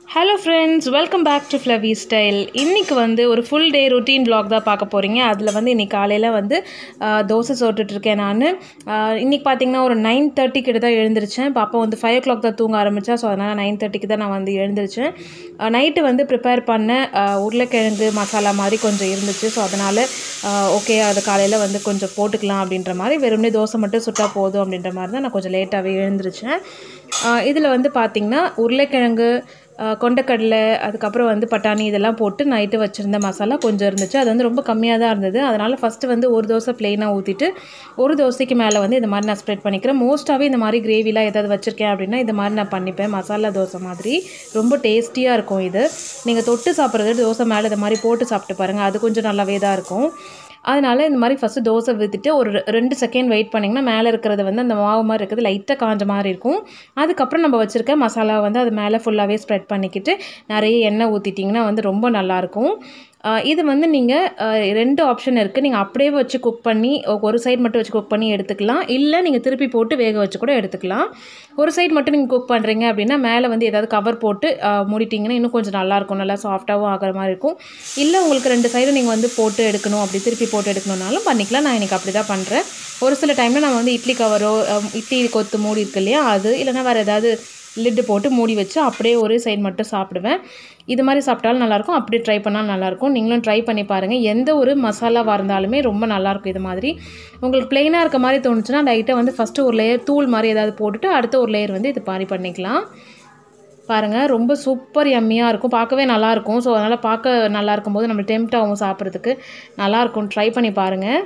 hello friends welcome back to ஃப்ளவி style இன்றைக்கி வந்து ஒரு ஃபுல் டே ரொட்டீன் vlog தான் பார்க்க போகிறீங்க அதில் வந்து இன்றைக்கி காலையில் வந்து ஆஹ், தோசை சுட்டுட்ருக்கேன் நான் இன்றைக்கி பார்த்தீங்கன்னா ஒரு நைன் தேர்ட்டி கிட்ட தான் எழுந்திரிச்சேன் பாப்பா வந்து ஃபைவ் ஓ கிளாக் தான் தூங்க ஆரம்பித்தா ஸோ அதனால் நைன் தேர்ட்டிக்கு தான் நான் வந்து எழுந்திரிச்சேன் நைட்டு வந்து ப்ரிப்பேர் பண்ண ஆஹ், உருளைக்கிழங்கு மசாலா மாதிரி கொஞ்சம் இருந்துச்சு ஸோ அதனால் ஓகே அது காலையில் வந்து கொஞ்சம் போட்டுக்கலாம் அப்படின்ற மாதிரி வெறுமனே தோசை மட்டும் சுட்டால் போதும் அப்படின்ற மாதிரி தான் நான் கொஞ்சம் லேட்டாகவே எழுந்திரிச்சேன் இதில் வந்து பார்த்திங்கன்னா உருளைக்கிழங்கு ஆஹ் கொண்டக்கடலை அதுக்கப்புறம் வந்து பட்டாணி இதெல்லாம் போட்டு நைட்டு வச்சுருந்த மசாலா கொஞ்சம் இருந்துச்சு அது வந்து ரொம்ப கம்மியாக தான் இருந்தது அதனால் ஃபஸ்ட்டு வந்து ஒரு தோசை ப்ளெயினாக ஊற்றிட்டு ஒரு தோசைக்கு மேலே வந்து இந்த மாதிரி நான் ஸ்ப்ரெட் பண்ணிக்கிறேன் மோஸ்ட்டாகவே இந்த மாதிரி கிரேவிலாம் ஏதாவது வச்சுருக்கேன் அப்படின்னா இந்த மாதிரி நான் பண்ணிப்பேன் மசாலா தோசை மாதிரி ரொம்ப டேஸ்டியாக இருக்கும் இது நீங்கள் தொட்டு சாப்பிட்றது தோசை மேலே இந்த மாதிரி போட்டு சாப்பிட்டு பாருங்கள் அது கொஞ்சம் நல்லாவே தான் இருக்கும் அதனால இந்த மாதிரி ஃபஸ்ட்டு தோசை ஊற்றிட்டு ஒரு ரெ- ரெண்டு செகண்ட் வெயிட் பண்ணிங்கன்னா மேலே இருக்கிறது வந்து அந்த மாவு மாதிரி இருக்கிறது லைட்டாக காஞ்ச மாதிரி இருக்கும் அதுக்கப்புறம் நம்ம வச்சுருக்க மசாலா வந்து அது மேலே ஃபுல்லாகவே ஸ்ப்ரெட் பண்ணிக்கிட்டு நிறைய எண்ணெய் ஊற்றிட்டிங்கன்னா வந்து ரொம்ப நல்லாயிருக்கும் ஆஹ் இது வந்து நீங்கள் ரெண்டு ஆப்ஷன் இருக்குது நீங்கள் அப்படியே வச்சு குக் பண்ணி ஒ- ஒரு சைடு மட்டும் வச்சு குக் பண்ணி எடுத்துக்கலாம் இல்லை நீங்கள் திருப்பி போட்டு வேக வச்சு கூட எடுத்துக்கலாம் ஒரு சைடு மட்டும் நீங்கள் குக் பண்ணுறீங்க அப்படின்னா மேலே வந்து ஏதாவது கவர் போட்டு ஆஹ் மூடிட்டிங்கன்னா இன்னும் கொஞ்சம் நல்லாயிருக்கும் நல்லா சாஃப்டாகவும் ஆகிற மாதிரி இருக்கும் இல்லை உங்களுக்கு ரெண்டு சைடு நீங்கள் வந்து போட்டு எடுக்கணும் அப்படி திருப்பி போட்டு எடுக்கணும்னாலும் பண்ணிக்கலாம் நான் இன்றைக்கி அப்படி தான் பண்ணுறேன் ஒரு சில டைமில் நம்ம வந்து இட்லி கவரோ அஹ் இட்லி கொத்து மூடி இருக்கு இல்லையா அது இல்லைன்னா வேறு ஏதாவது லிட்டு போட்டு மூடி வச்சு அப்படியே ஒரு சைடு மட்டும் சாப்பிடுவேன் இது மாதிரி சாப்பிட்டாலும் நல்லாயிருக்கும் அப்படியே ட்ரை பண்ணாலும் நல்லாயிருக்கும் நீங்களும் ட்ரை பண்ணி பாருங்கள் எந்த ஒரு மசாலாவாக இருந்தாலுமே ரொம்ப நல்லாயிருக்கும் இது மாதிரி உங்களுக்கு ப்ளெயினாக இருக்க மாதிரி தோணுச்சுன்னா லைட்டாக வந்து ஃபஸ்ட்டு ஒரு லேயர் தூள் மாதிரி ஏதாவது போட்டுட்டு அடுத்த ஒரு லேயர் வந்து இது மாதிரி பண்ணிக்கலாம் பாருங்கள் ரொம்ப சூப்பர் யம்மியாக இருக்கும் பார்க்கவே நல்லாயிருக்கும் ஸோ அதனால் பார்க்க நல்லா இருக்கும்போது நம்ம டெம்ட் ஆகும் சாப்பிட்றதுக்கு நல்லாயிருக்கும் ட்ரை பண்ணி பாருங்கள்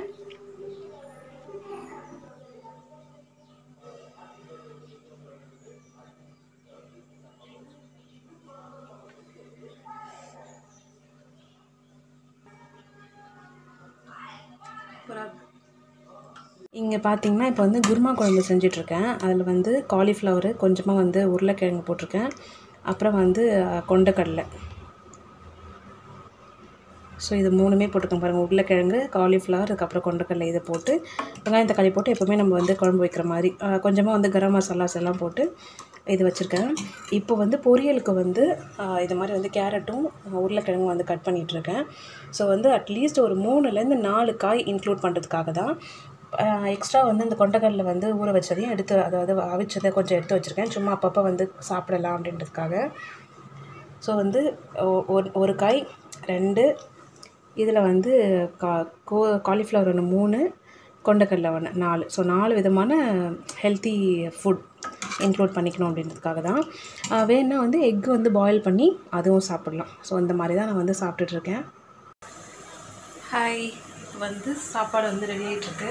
இங்கே பார்த்தீங்கன்னா இப்போ வந்து குருமா குழம்பு செஞ்சிட்ருக்கேன் அதில் வந்து காலிஃப்ளவரு கொஞ்சமாக வந்து உருளைக்கிழங்கு போட்டிருக்கேன் அப்புறம் வந்து அஹ், கொண்டைக்கடலை ஸோ இது மூணுமே போட்டுக்கோங்க பாருங்கள் உருளைக்கிழங்கு காலிஃப்ளவர் அதுக்கப்புறம் கொண்டைக்கடலை இதை போட்டு வெங்காயம் தக்காளி போட்டு எப்போவுமே நம்ம வந்து குழம்பு வைக்கிற மாதிரி அஹ், கொஞ்சமாக வந்து கரம் மசாலாஸ் எல்லாம் போட்டு இது வச்சுருக்கேன் இப்போ வந்து பொரியலுக்கு வந்து அஹ், இது மாதிரி வந்து கேரட்டும் அஹ், உருளைக்கிழங்கும் வந்து கட் பண்ணிகிட்ருக்கேன் ஸோ வந்து அட்லீஸ்ட் ஒரு மூணுலேருந்து நாலு காய் இன்க்ளூட் பண்ணுறதுக்காக தான் எக்ஸ்ட்ரா வந்து இந்த கொண்டைக்கடலை வந்து ஊற வச்சதையும் எடுத்து அதாவது அவிச்சதை கொஞ்சம் எடுத்து வச்சுருக்கேன் சும்மா அப்பப்போ வந்து சாப்பிடலாம் அப்படின்றதுக்காக ஸோ வந்து ஒ- ஒரு ஒரு காய் ரெண்டு இதில் வந்து கா கோ காலிஃப்ளவர் ஒன்று மூணு கொண்டைக்கடலை ஒன்று நாலு ஸோ நாலு விதமான ஹெல்த்தி ஃபுட் இன்க்ளூட் பண்ணிக்கணும் அப்படின்றதுக்காக தான் ஆஹ் வேணுன்னா வந்து எக் வந்து பாயில் பண்ணி அதுவும் சாப்பிட்லாம் ஸோ இந்த மாதிரி தான் நான் வந்து சாப்பிட்டுட்ருக்கேன் ஹாய் வந்து சாப்பாடு வந்து ரெடி ஆகிட்டுருக்கு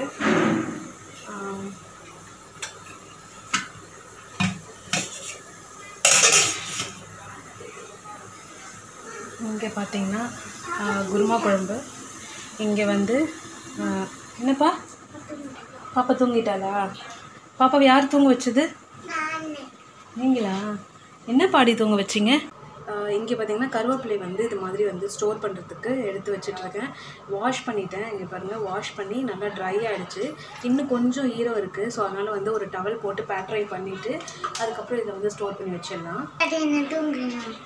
இங்கே பார்த்தீங்கன்னா ஆஹ், குருமா குழம்பு இங்கே வந்து ஆஹ், என்னப்பா பாப்பா தூங்கிட்டாளா பாப்பாவை யார் தூங்க வச்சது நீங்களா என்ன பாடி தூங்க வச்சிங்க இங்கே பார்த்தீங்கன்னா கருவேப்பிலை வந்து இது மாதிரி வந்து ஸ்டோர் பண்ணுறதுக்கு எடுத்து வச்சிட்ருக்கேன் வாஷ் பண்ணிட்டேன் இங்கே பாருங்கள் வாஷ் பண்ணி நல்லா ட்ரை ஆகிடுச்சு இன்னும் கொஞ்சம் ஈரம் இருக்குது ஸோ அதனால் வந்து ஒரு டவல் போட்டு பேட்ரை பண்ணிவிட்டு அதுக்கப்புறம் இதை வந்து ஸ்டோர் பண்ணி வச்சிடலாம் அது என்ன தூங்குறேன்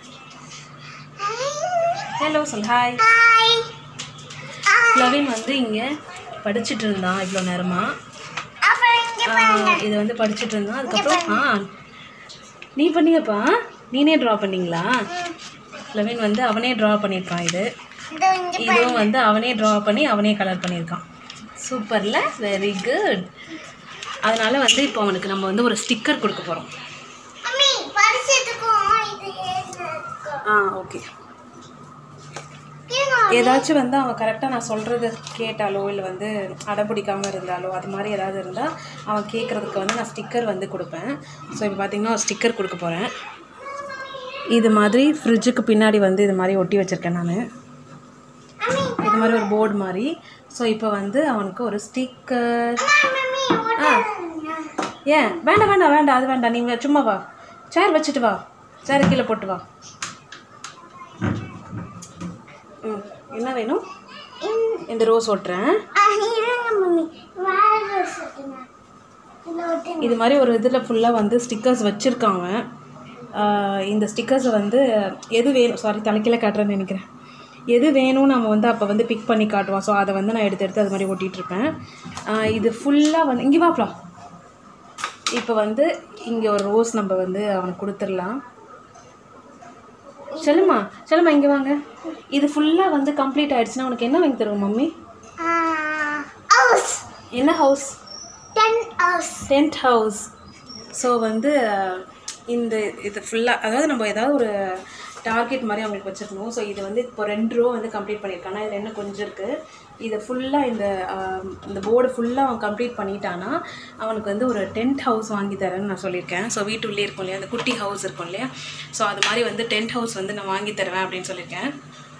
ஹலோ சொல் ஹாய் லவின் வந்து இங்கே படிச்சுட்டு இருந்தான் இவ்வளோ நேரமாக அப்புறம் இங்க இது வந்து படிச்சுட்டு இருந்தான் அதுக்கப்புறம் ஆ நீ பண்ணியப்பா நீனே ட்ரா பண்ணீங்களா லவின் வந்து அவனே ட்ரா பண்ணியிருக்கான் இது இதோ இங்க இதுவும் வந்து அவனே ட்ரா பண்ணி அவனே கலர் பண்ணியிருக்கான் சூப்பரில் வெரி குட் அதனால வந்து இப்போ அவனுக்கு நம்ம வந்து ஒரு ஸ்டிக்கர் கொடுக்க போகிறோம் அம்மி படிச்சதுக்கும் இது எழுதுறதுக்கும் ஆ ஓகே ஏதாச்சும் வந்து அவன் கரெக்டாக நான் சொல்கிறது கேட்டாலோ இல்லை வந்து அடம்பிடிக்காமல் இருந்தாலோ அது மாதிரி ஏதாவது இருந்தால் அவன் கேட்குறதுக்கு வந்து நான் ஸ்டிக்கர் வந்து கொடுப்பேன் ஸோ இப்போ பார்த்தீங்கன்னா ஒரு ஸ்டிக்கர் கொடுக்க போகிறேன் இது மாதிரி ஃப்ரிட்ஜுக்கு பின்னாடி வந்து இது மாதிரி ஒட்டி வச்சுருக்கேன் நான் இது மாதிரி ஒரு போர்டு மாதிரி ஸோ இப்போ வந்து அவனுக்கு ஒரு ஸ்டிக்கர் மம்மி ஆ ஏன் வேண்டாம் வேண்டாம் வேண்டாம் அது வேண்டாம் நீங்கள் சும்மா வா சேர் வச்சுட்டு வா சேர் கீழே போட்டு வா ம் என்ன வேணும் இந்த ரோஸ் ஓட்டுறேன் இருங்க மம்மி வேற சொல்லுங்க இது மாதிரி ஒரு இதில் ஃபுல்லாக வந்து ஸ்டிக்கர்ஸ் வச்சுருக்காங்க ஆஹ் இந்த ஸ்டிக்கர்ஸை வந்து எது வேணும் சாரி தலைக்கீழ காட்டுறேன்னு நினைக்கிறேன் எது வேணும் நம்ம வந்து அப்போ வந்து பிக் பண்ணி காட்டுவோம் ஸோ அதை வந்து நான் எடுத்து எடுத்து அது மாதிரி ஒட்டிகிட்டு இருப்பேன் ஆஹ் இது ஃபுல்லாக வந்து இங்கே வாப்பலாம் இப்போ வந்து இங்கே ஒரு ரோஸ் நம்ம வந்து அவனுக்கு கொடுத்துடலாம் செல்லுமா செல்லுமா இங்கே வாங்க இது ஃபுல்லாக வந்து கம்ப்ளீட் ஆயிடுச்சுன்னா உனக்கு என்ன வாங்கி தருவோம் மம்மி ஹவுஸ் என்ன house ten house tent house so வந்து அஹ், இந்த இது ஃபுல்லாக அதாவது நம்ம ஏதாவது ஒரு டார்கெட் மாதிரி அவங்களுக்கு வச்சுருக்கணும் ஸோ இது வந்து இப்போ ரெண்டு ரோ வந்து கம்ப்ளீட் பண்ணியிருக்கானா இதில் என்ன கொஞ்சம் இருக்குது இதை ஃபுல்லாக இந்த அஹ், இந்த போர்டு ஃபுல்லாக அவன் கம்ப்ளீட் பண்ணிட்டானா அவனுக்கு வந்து ஒரு டென்ட் ஹவுஸ் வாங்கி தரேன்னு நான் சொல்லியிருக்கேன் ஸோ வீட்டுள்ளே இருக்கும் இல்லையா அந்த குட்டி ஹவுஸ் இருக்கும் இல்லையா ஸோ அது மாதிரி வந்து டென்ட் ஹவுஸ் வந்து நான் வாங்கி தருவேன் அப்படின்னு சொல்லியிருக்கேன்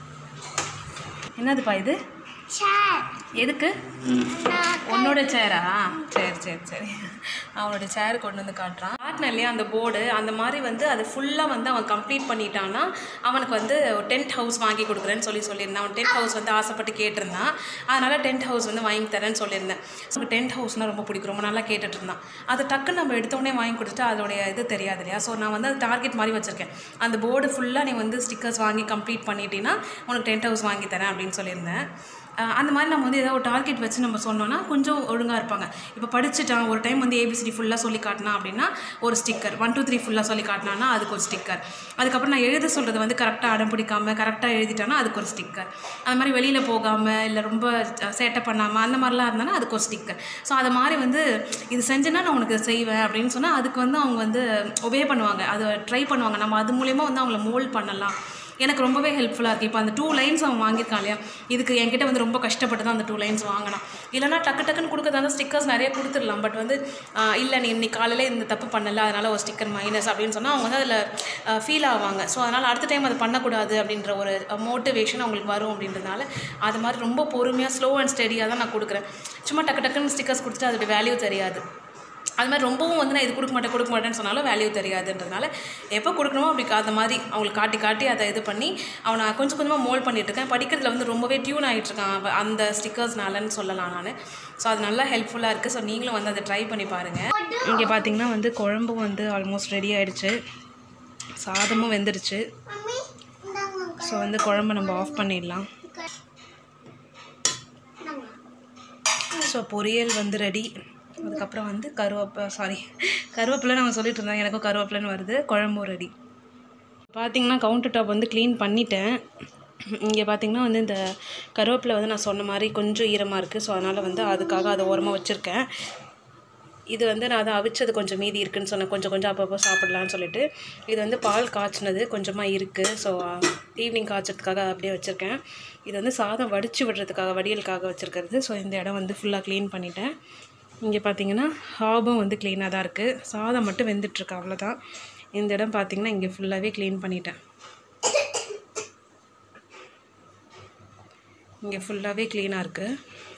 என்னதுப்பா இது சேர் எதுக்கு உன்னோட சேரா சரி சரி சரி அவனோட சேர் கொண்டு வந்து காட்டுறான் காட்டின இல்லையா அந்த போர்டு அந்த மாதிரி வந்து அது ஃபுல்லாக வந்து அவன் கம்ப்ளீட் பண்ணிட்டான்னா அவனுக்கு வந்து டென்ட் ஹவுஸ் வாங்கி கொடுக்குறேன்னு சொல்லி சொல்லியிருந்தான் அவன் டென்ட் ஹவுஸ் வந்து ஆசைப்பட்டு கேட்டிருந்தான் அதனால் டென்ட் ஹவுஸ் வந்து வாங்கி தரேன்னு சொல்லியிருந்தேன் ஸோ டென்ட் ஹவுஸ்னால் ரொம்ப பிடிக்கும் ரொம்ப நல்லா கேட்டுட்டு இருந்தான் அது டக்குன்னு நம்ம எடுத்தோடனே வாங்கி கொடுத்துட்டு அதோடைய இது தெரியாது இல்லையா ஸோ நான் வந்து அது டார்கெட் மாதிரி வச்சுருக்கேன் அந்த போர்டு ஃபுல்லாக நீ வந்து ஸ்டிக்கர்ஸ் வாங்கி கம்ப்ளீட் பண்ணிட்டீங்கன்னா உனக்கு டென்ட் ஹவுஸ் வாங்கி தரேன் அப்படின்னு சொல்லியிருந்தேன் அஹ் அந்த மாதிரி நம்ம வந்து ஏதாவது ஒரு டார்கெட் வச்சு நம்ம சொன்னோன்னா கொஞ்சம் ஒழுங்காக இருப்பாங்க இப்போ படிச்சுட்டான் ஒரு டைம் வந்து ஏபிசிடி ஃபுல்லாக சொல்லி காட்டினா அப்படின்னா ஒரு ஸ்டிக்கர் ஒன் டூ த்ரீ ஃபுல்லாக சொல்லி காட்டினான்னா அதுக்கு ஒரு ஸ்டிக்கர் அதுக்கப்புறம் நான் எழுத சொல்கிறது வந்து கரெக்டாக அடம் பிடிக்காம கரெக்டாக எழுதிட்டானா அதுக்கு ஒரு ஸ்டிக்கர் அந்த மாதிரி வெளியில் போகாமல் இல்லை ரொம்ப சேட்டை பண்ணாமல் அந்த மாதிரிலாம் இருந்தானா அதுக்கு ஒரு ஸ்டிக்கர் ஸோ அது மாதிரி வந்து இது செஞ்சேன்னா நான் உனக்கு செய்வேன் அப்படின்னு சொன்னால் அதுக்கு வந்து அவங்க வந்து ஒபே பண்ணுவாங்க அதை ட்ரை பண்ணுவாங்க நம்ம அது மூலயமா வந்து அவங்கள மோல்ட் பண்ணலாம் எனக்கு ரொம்பவே ஹெல்ப்ஃபுல்லாக இருக்குது இப்போ அந்த டூ லைன்ஸ் அவன் வாங்கியிருக்கான் இல்லையா இதுக்கு என்கிட்ட வந்து ரொம்ப கஷ்டப்பட்டு தான் அந்த டூ லைன்ஸ் வாங்கினான் இல்லைனா டக்கு டக்குன்னு கொடுக்கறதா இருந்தால் ஸ்டிக்கர்ஸ் நிறைய கொடுத்துடலாம் பட் வந்து ஆஹ் இல்லை நீ இன்னைக்கு காலையில் இந்த தப்பு பண்ணல அதனால் ஒரு ஸ்டிக்கர் மைனஸ் அப்படின்னு சொன்னால் அவங்க வந்து அதில் ஃபீல் ஆவாங்க ஸோ அதனால் அடுத்த டைம் அதை பண்ணக்கூடாது அப்படின்ற ஒரு மோட்டிவேஷன் அவங்களுக்கு வரும் அப்படின்றதுனால அது மாதிரி ரொம்ப பொறுமையாக ஸ்லோ அண்ட் ஸ்டெடியாக தான் நான் கொடுக்குறேன் சும்மா டக்கு டக்குன்னு ஸ்டிக்கர்ஸ் கொடுத்துட்டு அதோட வேல்யூ தெரியாது அது மாதிரி ரொம்பவும் வந்து நான் இது கொடுக்க மாட்டேன் கொடுக்க மாட்டேன்னு சொன்னாலும் வேல்யூ தெரியாதுன்றதுனால எப்போ கொடுக்கணுமோ அப்படி அந்த மாதிரி அவங்களுக்கு காட்டி காட்டி அதை இது பண்ணி அவனை கொஞ்சம் கொஞ்சமாக மோல்ட் பண்ணிட்டு இருக்கேன் படிக்கிறதுல வந்து ரொம்பவே டியூன் ஆகிட்டு இருக்கான் அவன் அந்த ஸ்டிக்கர்ஸ்னாலன்னு சொல்லலாம் நான் ஸோ அது நல்லா ஹெல்ப்ஃபுல்லாக இருக்குது ஸோ நீங்களும் வந்து அதை ட்ரை பண்ணி பாருங்கள் இங்கே பார்த்தீங்கன்னா வந்து குழம்பும் வந்து ஆல்மோஸ்ட் ரெடி ஆயிடுச்சு சாதமும் வெந்துடுச்சு மம்மி இந்தாங்க ஸோ வந்து குழம்பு நம்ம ஆஃப் பண்ணிடலாம் ஸோ பொரியல் வந்து ரெடி அதுக்கப்புறம் வந்து கருவேப்ப சாரி கருவேப்பிலை நாங்கள் சொல்லிட்டு இருந்தோம் எனக்கும் கருவேப்பிலைன்னு வருது குழம்பும் ரெடி பார்த்தீங்கன்னா கவுண்டர் டாப் வந்து க்ளீன் பண்ணிட்டேன் இங்கே பார்த்தீங்கன்னா வந்து இந்த கருவேப்பிலை வந்து நான் சொன்ன மாதிரி கொஞ்சம் ஈரமாக இருக்குது ஸோ அதனால் வந்து அதுக்காக அதை ஓரமாக வச்சுருக்கேன் இது வந்து நான் அதை அவிச்சது கொஞ்சம் மீதி இருக்குன்னு சொன்னேன் கொஞ்சம் கொஞ்சம் அப்பப்போ சாப்பிடலான்னு சொல்லிட்டு இது வந்து பால் காய்ச்சினது கொஞ்சமாக இருக்குது ஸோ ஈவினிங் காய்ச்சறதுக்காக அப்படியே வச்சுருக்கேன் இது வந்து சாதம் வடித்து விடுறதுக்காக வடியலுக்காக வச்சுருக்கிறது ஸோ இந்த இடம் வந்து ஃபுல்லாக க்ளீன் பண்ணிட்டேன் இங்கே பார்த்தீங்கன்னா ஹாபும் வந்து க்ளீனாக தான் இருக்குது சாதம் மட்டும் வெந்துட்டுருக்கு அவ்வளோதான் இந்த இடம் பார்த்தீங்கன்னா இங்கே ஃபுல்லாகவே க்ளீன் பண்ணிட்டேன் இங்கே ஃபுல்லாகவே க்ளீனாக இருக்குது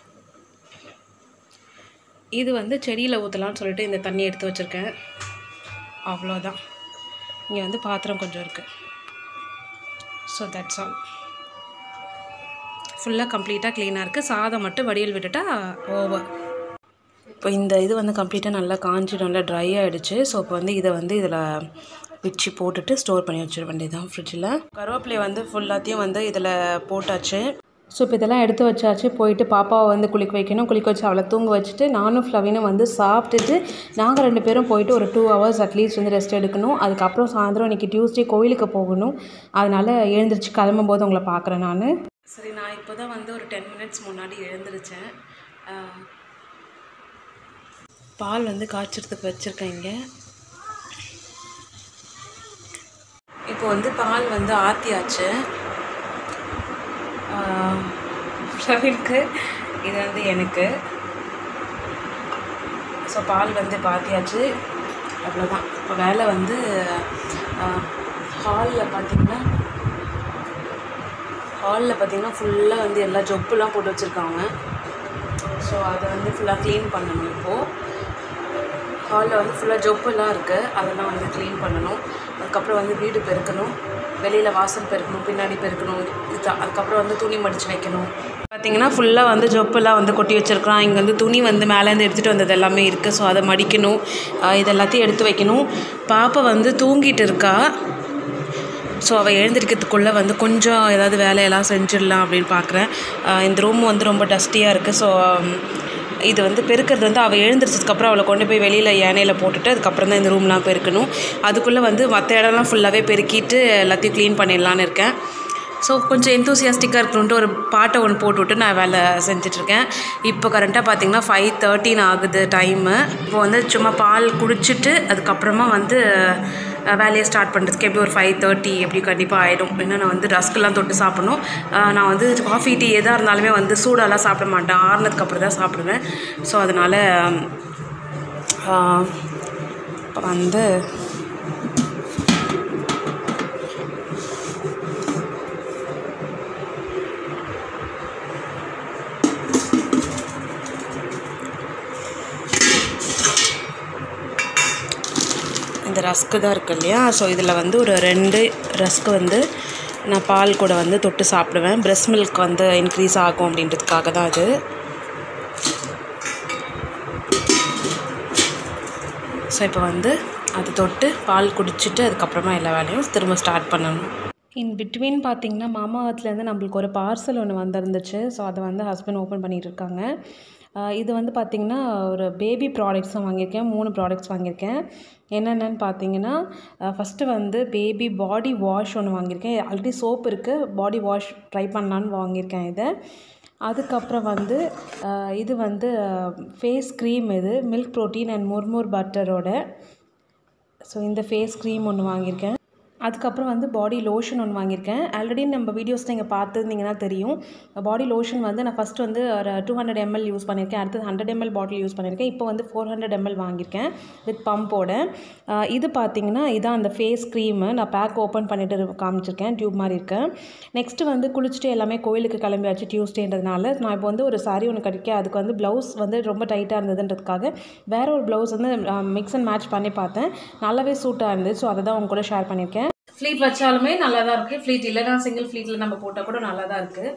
இது வந்து செடியில் ஊற்றலான்னு சொல்லிட்டு இந்த தண்ணி எடுத்து வச்சுருக்கேன் அவ்வளோதான் இங்கே வந்து பாத்திரம் கொஞ்சம் இருக்குது ஸோ தட்ஸ் ஆல் ஃபுல்லாக கம்ப்ளீட்டாக க்ளீனாக இருக்குது சாதம் மட்டும் வடியல் விட்டுட்டா ஓவர் இப்போ இந்த இது வந்து கம்ப்ளீட்டாக நல்லா காஞ்சி நல்லா ட்ரை ஆகிடுச்சு ஸோ இப்போ வந்து இதை வந்து இதில் பிச்சு போட்டுட்டு ஸ்டோர் பண்ணி வச்சிட வேண்டியதுதான் ஃப்ரிட்ஜில் கருவேப்பிலையை வந்து ஃபுல்லாத்தையும் வந்து இதில் போட்டாச்சு ஸோ இப்போ இதெல்லாம் எடுத்து வச்சாச்சு போயிட்டு பாப்பாவை வந்து குளிக்க வைக்கணும் குளிக்க வச்சு அவளை தூங்க வச்சுட்டு நானும் ஃப்ளவினும் வந்து சாப்பிட்டுட்டு நாங்கள் ரெண்டு பேரும் போயிட்டு ஒரு டூ ஹவர்ஸ் அட்லீஸ்ட் வந்து ரெஸ்ட் எடுக்கணும் அதுக்கப்புறம் சாயந்தரம் இன்றைக்கி டியூஸ்டே கோயிலுக்கு போகணும் அதனால் எழுந்திரிச்சு கிளம்பும் போது உங்களை பார்க்குறேன் நான் சரி நான் இப்போ தான் வந்து ஒரு டென் மினிட்ஸ் முன்னாடி எழுந்திரிச்சேன் பால் வந்து காய்ச்சறதுக்கு வச்சுருக்கேன் இங்கே இப்போ வந்து பால் வந்து ஆற்றியாச்சு பிரவீனுக்கு இது வந்து எனக்கு ஸோ பால் வந்து பாத்தியாச்சு அவ்வளோதான் இப்போ வேலை வந்து ஹாலில் பார்த்தீங்கன்னா ஹாலில் பார்த்தீங்கன்னா ஃபுல்லாக வந்து எல்லா ஜொப்புலாம் போட்டு வச்சுருக்காங்க ஸோ அதை வந்து ஃபுல்லாக க்ளீன் பண்ணணும் இப்போது ஹாலில் வந்து ஃபுல்லாக ஜொப்புலாம் இருக்குது அதெல்லாம் வந்து க்ளீன் பண்ணணும் அதுக்கப்புறம் வந்து வீடு பெருக்கணும் வெளியில் வாசல் பெருக்கணும் பின்னாடி பெருக்கணும் இதுதான் அதுக்கப்புறம் வந்து துணி மடித்து வைக்கணும் பார்த்தீங்கன்னா ஃபுல்லாக வந்து ஜொப்பெல்லாம் வந்து கொட்டி வச்சுருக்குறான் இங்கே வந்து துணி வந்து மேலேருந்து எடுத்துகிட்டு வந்தது எல்லாமே இருக்குது ஸோ அதை மடிக்கணும் ஆஹ் இது எல்லாத்தையும் எடுத்து வைக்கணும் பாப்பா வந்து தூங்கிட்டு இருக்கா ஸோ அவள் எழுந்திருக்கிறதுக்குள்ளே வந்து கொஞ்சம் ஏதாவது வேலையெல்லாம் செஞ்சிடலாம் அப்படின்னு பார்க்குறேன் ஆஹ் இந்த ரூம் வந்து ரொம்ப டஸ்டியாக இருக்குது ஸோ இது வந்து பெருக்கிறது வந்து அவள் எழுந்திரிச்சதுக்கப்புறம் அவளை கொண்டு போய் வெளியில் யானையில் போட்டுட்டு அதுக்கப்புறம் தான் இந்த ரூம்லாம் பெருக்கணும் அதுக்குள்ளே வந்து மற்ற இடம்லாம் ஃபுல்லாகவே பெருக்கிட்டு எல்லாத்தையும் க்ளீன் பண்ணிடலான்னு இருக்கேன் ஸோ கொஞ்சம் எந்தூசியாஸ்டிக்காக இருக்கணுன்ட்டு ஒரு பாட்டை ஒன்று போட்டுவிட்டு நான் வேலை செஞ்சிட்ருக்கேன் இப்போ கரண்ட்டாக பார்த்தீங்கன்னா ஃபைவ் தேர்ட்டின் ஆகுது டைமு இப்போ வந்து சும்மா பால் குடிச்சிட்டு அதுக்கப்புறமா வந்து அஹ், வேலையை ஸ்டார்ட் பண்ணுறதுக்கு எப்படி ஒரு ஃபைவ் தேர்ட்டி எப்படி கண்டிப்பாக ஆகிடும் ஏன்னா நான் வந்து ரஸ்க்கெல்லாம் தொட்டு சாப்பிடணும் அஹ், நான் வந்து காஃபி டீ எதாக இருந்தாலுமே வந்து சூடாலாம் சாப்பிட மாட்டேன் ஆறுனதுக்கு அப்புறம் தான் சாப்பிடுவேன் ஸோ அதனால் இப்போ வந்து இந்த ரஸ்க்கு தான் இருக்கு இல்லையா ஸோ இதில் வந்து ஒரு ரெண்டு ரஸ்க்கு வந்து நான் பால் கூட வந்து தொட்டு சாப்பிடுவேன் பிரஸ்ட் மில்க் வந்து இன்க்ரீஸ் ஆகும் அப்படின்றதுக்காக தான் அது ஸோ இப்போ வந்து அது தொட்டு பால் குடிச்சிட்டு அதுக்கப்புறமா எல்லா வேலையும் திரும்ப ஸ்டார்ட் பண்ணணும் இன் பிட்வீன் பார்த்தீங்கன்னா மாமாவத்துலேருந்து நம்மளுக்கு ஒரு பார்சல் ஒன்று வந்திருந்துச்சு ஸோ அதை வந்து ஹஸ்பண்ட் ஓப்பன் பண்ணிட்டு இருக்காங்க ஆஹ் இது வந்து பார்த்திங்கன்னா ஒரு பேபி ப்ராடக்ட்ஸும் வாங்கியிருக்கேன் மூணு ப்ராடக்ட்ஸ் வாங்கியிருக்கேன் என்னென்னு பார்த்தீங்கன்னா ஃபஸ்ட்டு வந்து பேபி பாடி வாஷ் ஒன்று வாங்கியிருக்கேன் ஆல்ரெடி சோப் இருக்குது பாடி வாஷ் ட்ரை பண்ணலான்னு வாங்கியிருக்கேன் இதை அதுக்கப்புறம் வந்து ஆஹ் இது வந்து ஃபேஸ் க்ரீம் இது மில்க் ப்ரோட்டீன் அண்ட் முர்முர் பட்டரோட ஸோ இந்த ஃபேஸ் க்ரீம் ஒன்று வாங்கியிருக்கேன் அதுக்கப்புறம் வந்து பாடி லோஷன் ஒன்று வாங்கியிருக்கேன் ஆல்ரெடி நம்ம வீடியோஸ் நீங்கள் பார்த்துருந்தீங்கன்னா தெரியும் பாடி லோஷன் வந்து நான் ஃபஸ்ட்டு வந்து ஒரு டூ ஹண்ட்ரட் எம்எல் யூஸ் பண்ணியிருக்கேன் அடுத்து ஹண்ட்ரட் எம்எல் பாட்டில் யூஸ் பண்ணியிருக்கேன் இப்போ வந்து ஃபோர் ஹண்ட்ரட் எம்எல் வாங்கியிருக்கேன் வித் பம்போட இது பார்த்தீங்கன்னா இதான் அந்த ஃபேஸ் க்ரீமு நான் பேக் ஓப்பன் பண்ணிட்டு காமிச்சிருக்கேன் டியூப் மாதிரி இருக்கேன் நெக்ஸ்ட்டு வந்து குளிச்சுட்டு எல்லாமே கோயிலுக்கு கிளம்பியாச்சு டியூஸ்டேன்றதுனால நான் இப்போ வந்து ஒரு saree ஒன்று கட்டிக்க அதுக்கு வந்து ப்ளவுஸ் வந்து ரொம்ப டைட்டாக இருந்ததுன்றதுக்காக வேற ஒரு ப்ளவுஸ் வந்து மிக்ஸ் அண்ட் மேட்ச் பண்ணி பார்த்தேன் நல்லாவே சூட்டாக இருந்தது ஸோ அதை தான் உங்க கூட ஷேர் பண்ணியிருக்கேன் ஃப்ளீட் வச்சாலுமே நல்லா தான் இருக்குது ஃப்ளீட் இல்லைனா சிங்கிள் ஃப்ளீட்டில் நம்ம போட்டால் கூட நல்லா தான் இருக்குது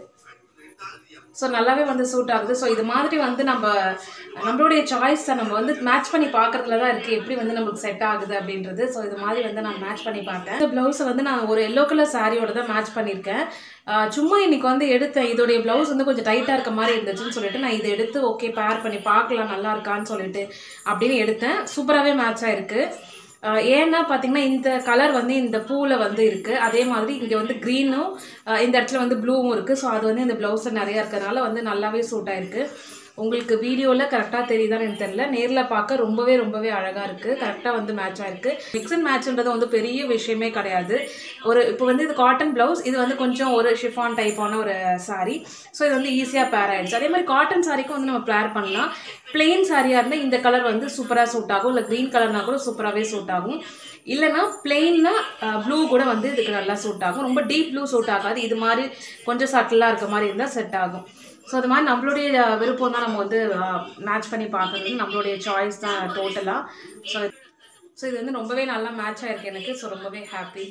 ஸோ நல்லாவே வந்து சூட் ஆகுது ஸோ இது மாதிரி வந்து நம்ம நம்மளுடைய சாய்ஸ் தான் நம்ம வந்து மேட்ச் பண்ணி பார்க்கறதுல தான் இருக்குது எப்படி வந்து நம்மளுக்கு செட் ஆகுது அப்படின்றது ஸோ இது மாதிரி வந்து நான் மேட்ச் பண்ணி பார்த்தேன் இந்த ப்ளவுஸை வந்து நான் ஒரு எல்லோ கலர் சாரியோட தான் மேட்ச் பண்ணியிருக்கேன் ஆஹ் சும்மா இன்னைக்கு வந்து எடுத்தேன் இதோடைய ப்ளவுஸ் வந்து கொஞ்சம் டைட்டாக இருக்க மாதிரி இருந்துச்சுன்னு சொல்லிட்டு நான் இதை எடுத்து ஓகே பேர் பண்ணி பார்க்கலாம் நல்லா இருக்கான்னு சொல்லிட்டு அப்படின்னு எடுத்தேன் சூப்பராகவே மேட்ச் ஆயிருக்கு ஆஹ் ஏன்னா பார்த்தீங்கன்னா இந்த கலர் வந்து இந்த பூவில் வந்து இருக்குது அதே மாதிரி இங்கே வந்து க்ரீனும் இந்த இடத்துல வந்து ப்ளூவும் இருக்குது ஸோ அது வந்து இந்த ப்ளவுஸில் நிறையா இருக்கிறதுனால வந்து நல்லாவே சூட் ஆயிருக்கு உங்களுக்கு வீடியோவில் கரெக்டாக தெரியுதான்னு எனக்கு தெரியல நேரில் பார்க்க ரொம்பவே ரொம்பவே அழகாக இருக்குது கரெக்டாக வந்து மேட்ச் ஆயிருக்கு மிக்ஸ் அண்ட் மேட்ச்ன்றது வந்து பெரிய விஷயமே கிடையாது ஒரு இப்போ வந்து இது காட்டன் ப்ளவுஸ் இது வந்து கொஞ்சம் ஒரு ஷிஃபான் டைப்பான ஒரு saree ஸோ இது வந்து ஈஸியாக பேர் ஆயிடுச்சு அதே மாதிரி காட்டன் சாரிக்கும் வந்து நம்ம பேர் பண்ணலாம் பிளெயின் சாரியாக இருந்தால் இந்த கலர் வந்து சூப்பராக சூட் ஆகும் இல்லை க்ரீன் கலர்னா கூட சூப்பராகவே சூட் ஆகும் இல்லைனா பிளெயின்னா ப்ளூ கூட வந்து இதுக்கு நல்லா சூட் ஆகும் ரொம்ப டீப் ப்ளூ சூட் ஆகாது இது மாதிரி கொஞ்சம் சட்டிலாக இருக்க மாதிரி இருந்தால் செட் ஆகும் ஸோ அது மாதிரி நம்மளுடைய அஹ், விருப்பம் தான் நம்ம வந்து மேட்ச் பண்ணி பார்க்குறது நம்மளுடைய சாய்ஸ் தான் டோட்டலாக ஸோ ஸோ இது வந்து ரொம்பவே நல்லா மேட்ச் ஆயிருக்கு எனக்கு ஸோ ரொம்பவே ஹாப்பி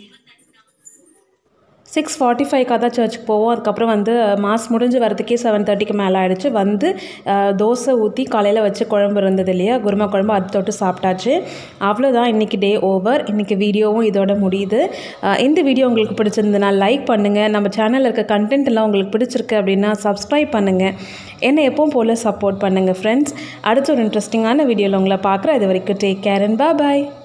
சிக்ஸ் ஃபார்ட்டி ஃபைவ்க்காக தான் சர்ச்சுக்கு போவோம் அதுக்கப்புறம் வந்து மாஸ் முடிஞ்சு வரதுக்கே செவன் தேர்ட்டிக்கு மேலே ஆயிடுச்சு வந்து அஹ், தோசை ஊற்றி காலையில் வச்சு குழம்பு இருந்தது இல்லையா குருமா குழம்பு அது தொட்டு சாப்பிட்டாச்சு அவ்வளோதான் இன்றைக்கி டே ஓவர் இன்றைக்கி வீடியோவும் இதோட முடியுது அஹ், இந்த வீடியோ உங்களுக்கு பிடிச்சிருந்ததுன்னா லைக் பண்ணுங்கள் நம்ம சேனலில் இருக்க கண்டென்ட் எல்லாம் உங்களுக்கு பிடிச்சிருக்கு அப்படின்னா சப்ஸ்கிரைப் பண்ணுங்கள் என்னை எப்பவும் போல் சப்போர்ட் பண்ணுங்கள் ஃப்ரெண்ட்ஸ் அடுத்த ஒரு இன்ட்ரெஸ்டிங்கான வீடியோவில் உங்களை பார்க்குறேன் இது வரைக்கும் டேக் கேர் அண்ட் பாய்